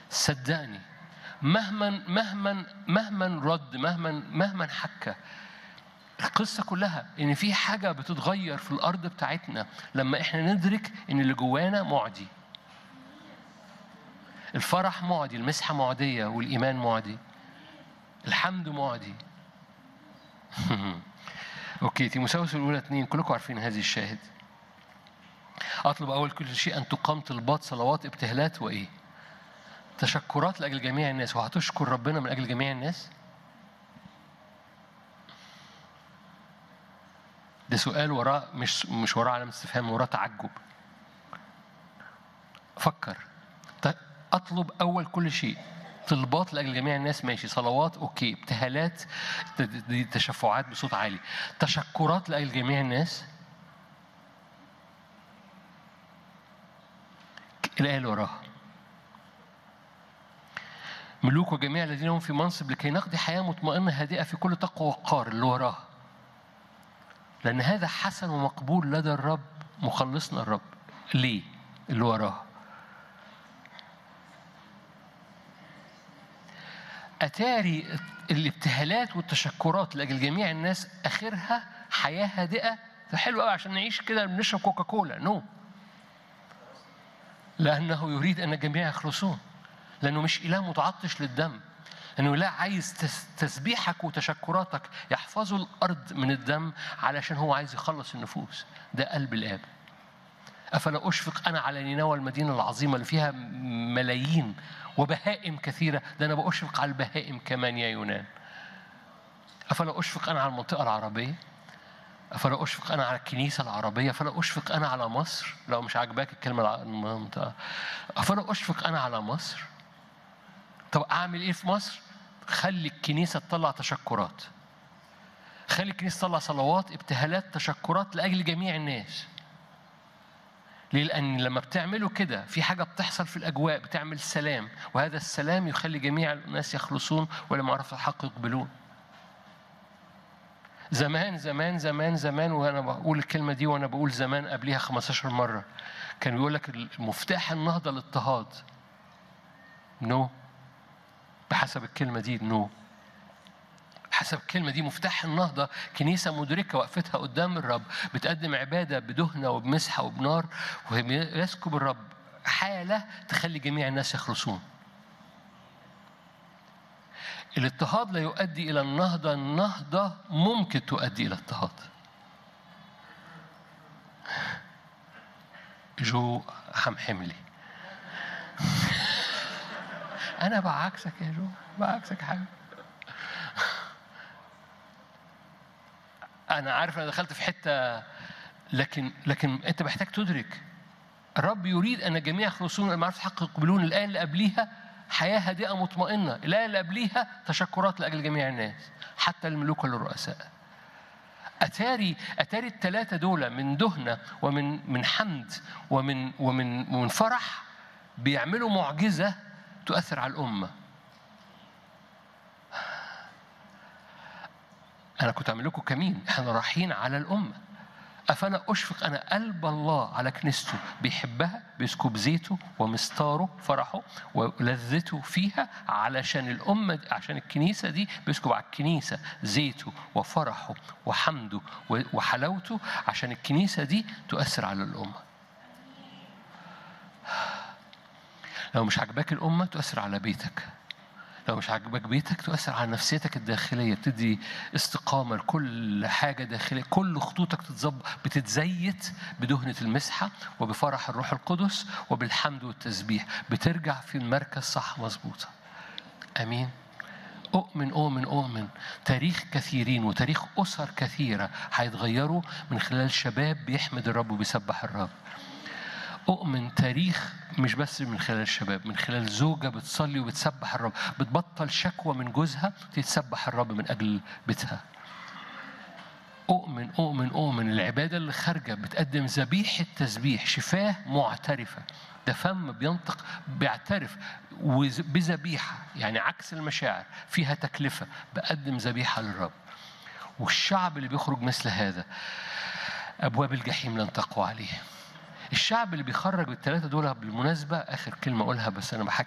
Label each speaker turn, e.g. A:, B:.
A: صدقني مهما مهما مهما رد مهما مهما حكى القصة كلها إن في حاجة بتتغير في الأرض بتاعتنا لما إحنا ندرك إن اللي جوانا معدي. الفرح معدي، المسحة معدية، والإيمان معدي. الحمد معدي. أوكي تيموساوس الأولى اثنين كلكم عارفين هذه الشاهد. أطلب أول كل شيء أن تقام طلبات صلوات ابتهالات وإيه؟ تشكرات لأجل جميع الناس وهتشكر ربنا من أجل جميع الناس؟ ده سؤال وراه مش مش وراه علامة استفهام وراه تعجب. فكر اطلب اول كل شيء طلبات لاجل جميع الناس ماشي صلوات اوكي ابتهالات دي تشفعات بصوت عالي تشكرات لاجل جميع الناس الايه اللي وراها ملوك وجميع الذين هم في منصب لكي نقضي حياه مطمئنه هادئه في كل تقوى وقار اللي وراها لأن هذا حسن ومقبول لدى الرب مخلصنا الرب ليه؟ اللي وراه أتاري الابتهالات والتشكرات لأجل جميع الناس آخرها حياة هادئة فحلو قوي عشان نعيش كده بنشرب كوكاكولا نو no. لأنه يريد أن الجميع يخلصون لأنه مش إله متعطش للدم انه لا عايز تسبيحك وتشكراتك يحفظوا الارض من الدم علشان هو عايز يخلص النفوس ده قلب الاب افلا اشفق انا على نينوى المدينه العظيمه اللي فيها ملايين وبهائم كثيره ده انا باشفق على البهائم كمان يا يونان افلا اشفق انا على المنطقه العربيه افلا اشفق انا على الكنيسه العربيه افلا اشفق انا على مصر لو مش عاجباك الكلمه المنطقه افلا اشفق انا على مصر طب اعمل ايه في مصر خلي الكنيسه تطلع تشكرات خلي الكنيسه تطلع صلوات ابتهالات تشكرات لاجل جميع الناس ليه؟ لأن لما بتعملوا كده في حاجة بتحصل في الأجواء بتعمل سلام وهذا السلام يخلي جميع الناس يخلصون ولما عرفوا الحق يقبلون. زمان زمان زمان زمان وأنا بقول الكلمة دي وأنا بقول زمان قبليها 15 مرة كان بيقول لك مفتاح النهضة الاضطهاد. نو no. بحسب الكلمة دي نو no. حسب الكلمة دي مفتاح النهضة كنيسة مدركة وقفتها قدام الرب بتقدم عبادة بدهنة وبمسحة وبنار ويسكب الرب حالة تخلي جميع الناس يخلصون الاضطهاد لا يؤدي إلى النهضة النهضة ممكن تؤدي إلى اضطهاد جو حمحملي أنا بعكسك يا جو بعكسك حاجة أنا عارف أنا دخلت في حتة لكن لكن أنت محتاج تدرك الرب يريد أن الجميع يخلصون المعرفة الحق يقبلون الآية اللي قبليها حياة هادئة مطمئنة الآية اللي قبليها تشكرات لأجل جميع الناس حتى الملوك والرؤساء أتاري أتاري الثلاثة دول من دهنة ومن من حمد ومن ومن ومن فرح بيعملوا معجزة تؤثر على الأمة أنا كنت أعمل لكم كمين إحنا رايحين على الأمة أفلا أشفق أنا قلب الله على كنيسته بيحبها بيسكب زيته ومستاره فرحه ولذته فيها علشان الأمة عشان الكنيسة دي بيسكب على الكنيسة زيته وفرحه وحمده وحلاوته عشان الكنيسة دي تؤثر على الأمة لو مش عجباك الأمة تؤثر على بيتك لو مش عاجبك بيتك تؤثر على نفسيتك الداخليه بتدي استقامه لكل حاجه داخليه كل خطوطك تتظبط بتتزيت بدهنه المسحه وبفرح الروح القدس وبالحمد والتسبيح بترجع في المركز صح مظبوطه امين أؤمن أؤمن أؤمن تاريخ كثيرين وتاريخ أسر كثيرة هيتغيروا من خلال شباب بيحمد الرب وبيسبح الرب أؤمن تاريخ مش بس من خلال الشباب من خلال زوجة بتصلي وبتسبح الرب بتبطل شكوى من جوزها تتسبح الرب من أجل بيتها أؤمن أؤمن أؤمن العبادة اللي خارجة بتقدم ذبيحة تسبيح شفاه معترفة ده فم بينطق بيعترف بذبيحة يعني عكس المشاعر فيها تكلفة بقدم ذبيحة للرب والشعب اللي بيخرج مثل هذا أبواب الجحيم لن تقوى عليه الشعب اللي بيخرج الثلاثة دول بالمناسبة آخر كلمة أقولها بس أنا بحكي